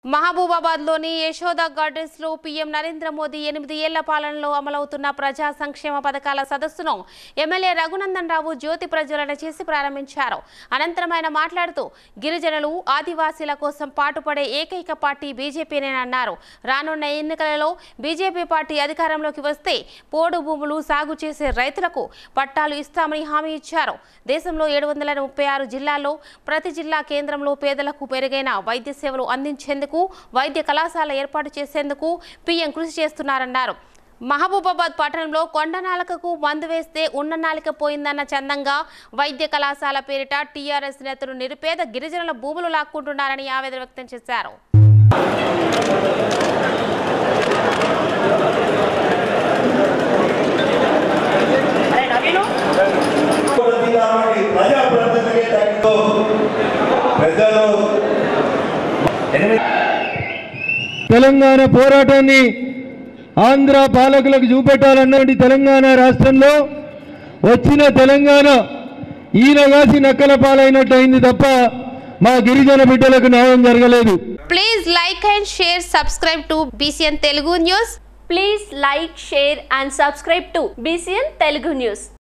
మహబూబాబాద్ లోని యశోద గార్డెన్స్ లో పీఎం నరేంద్ర మోదీ ఎనిమిది ఏళ్ల పాలనలో అమలవుతున్న ప్రజా సంక్షేమ పథకాల సదస్సును ఎమ్మెల్యే రఘునందన్ రావు జ్యోతి ప్రజ్వలన చేసి ప్రారంభించారు అనంతరం ఆయన మాట్లాడుతూ గిరిజనులు ఆదివాసీల కోసం పాటుపడే ఏకైక పార్టీ బీజేపీనేనన్నారు రానున్న ఎన్నికలలో బీజేపీ పార్టీ అధికారంలోకి వస్తే పోడు భూములు సాగు చేసే రైతులకు పట్టాలు ఇస్తామని హామీ ఇచ్చారు దేశంలో ఏడు వందల ముప్పై ఆరు జిల్లాల్లో ప్రతి జిల్లా కేంద్రంలో పేదలకు మెరుగైన వైద్య సేవలు అందించేందుకు వైద్య కళాశాల ఏర్పాటు చేసేందుకు పీఎం కృషి చేస్తున్నారన్నారు మహబూబాబాద్ పట్టణంలో కొండ నాలకకు మందు వేస్తే ఉన్న నాలిక పోయిందన్న చందంగా వైద్య కళాశాల పేరిట టీఆర్ఎస్ నేతలు నిరుపేద గిరిజనుల భూములు లాక్కుంటున్నారని ఆవేదన వ్యక్తం చేశారు ప్రతి కాబట్టి ప్రజాప్రతినిధులకే తగ్గుతూ పెద్దలు ఎనిమిది తెలంగాణ పోరాటాన్ని ఆంధ్ర పాలకులకు చూపెట్టాలన్నటువంటి తెలంగాణ రాష్ట్రంలో వచ్చిన తెలంగాణ ఈనగాసి నక్కల పాలైనట్టయింది తప్ప మా గిరిజన బిడ్డలకు న్యాయం జరగలేదు please like and share subscribe to BCN Telugu news Please like, share and subscribe to BCN Telugu News.